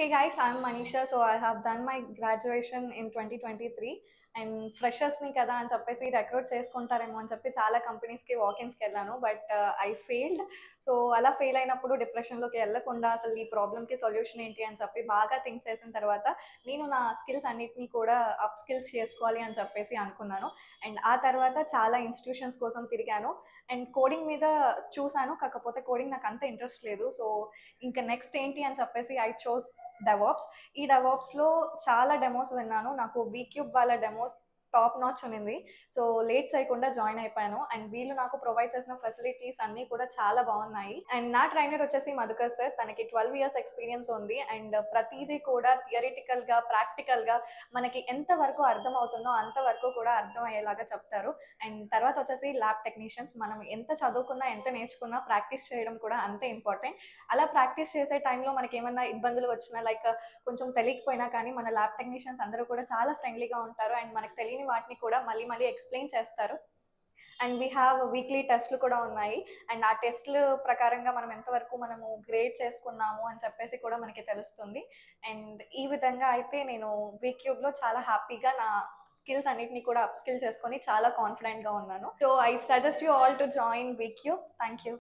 Hey guys, I'm Manisha. So I have done my graduation in 2023 and ఫ్రెషర్స్ని కదా అని చెప్పేసి రిక్రూట్ చేసుకుంటారేమో అని చెప్పి చాలా కంపెనీస్కి వాకిన్స్కి వెళ్ళాను బట్ ఐ ఫెయిల్డ్ సో అలా ఫెయిల్ అయినప్పుడు డిప్రెషన్లోకి వెళ్ళకుండా అసలు ఈ ప్రాబ్లమ్కి సొల్యూషన్ ఏంటి అని చెప్పి బాగా థింక్ చేసిన తర్వాత నేను నా స్కిల్స్ అన్నిటినీ కూడా అప్ స్కిల్స్ చేసుకోవాలి అని చెప్పేసి అనుకున్నాను అండ్ ఆ తర్వాత చాలా ఇన్స్టిట్యూషన్స్ కోసం తిరిగాను అండ్ కోడింగ్ మీద చూశాను కాకపోతే కోడింగ్ నాకు అంత ఇంట్రెస్ట్ లేదు సో ఇంకా నెక్స్ట్ ఏంటి అని చెప్పేసి ఐ చోస్ డెవాప్స్ ఈ డెవాప్స్లో చాలా డెమోస్ విన్నాను నాకు వీక్యూబ్ వాళ్ళ డెమో టాప్ నాచ్ ఉన్నింది సో లేట్ చేయకుండా జాయిన్ అయిపోయాను అండ్ వీళ్ళు నాకు ప్రొవైడ్ చేసిన ఫెసిలిటీస్ అన్నీ కూడా చాలా బాగున్నాయి అండ్ నా ట్రైనర్ వచ్చేసి మధుకర్ సార్ తనకి ట్వెల్వ్ ఇయర్స్ ఎక్స్పీరియన్స్ ఉంది అండ్ ప్రతిదీ కూడా థియరిటికల్గా ప్రాక్టికల్గా మనకి ఎంత వరకు అర్థం అవుతుందో అంతవరకు కూడా అర్థం అయ్యేలాగా చెప్తారు అండ్ తర్వాత వచ్చేసి ల్యాబ్ టెక్నీషియన్స్ మనం ఎంత చదువుకున్నా ఎంత నేర్చుకున్నా ప్రాక్టీస్ చేయడం కూడా అంతే ఇంపార్టెంట్ అలా ప్రాక్టీస్ చేసే టైంలో మనకి ఏమైనా ఇబ్బందులు వచ్చినా లైక్ కొంచెం తెలియకపోయినా కానీ మన ల్యాబ్ టెక్నీషియన్స్ అందరూ కూడా చాలా ఫ్రెండ్లీగా ఉంటారు అండ్ మనకు తెలియని వాటిని కూడా మళ్ళీ మళ్ళీ ఎక్స్ప్లెయిన్ చేస్తారు అండ్ వీ హ్యావ్ వీక్లీ టెస్ట్లు కూడా ఉన్నాయి అండ్ ఆ టెస్ట్లు ప్రకారంగా మనం ఎంతవరకు మనము గ్రేడ్ చేసుకున్నాము అని చెప్పేసి కూడా మనకి తెలుస్తుంది అండ్ ఈ విధంగా అయితే నేను వీక్యూబ్లో చాలా హ్యాపీగా నా స్కిల్స్ అన్నిటిని కూడా అప్ స్కిల్ చేసుకొని చాలా కాన్ఫిడెంట్గా ఉన్నాను so I suggest you all to join VCube thank you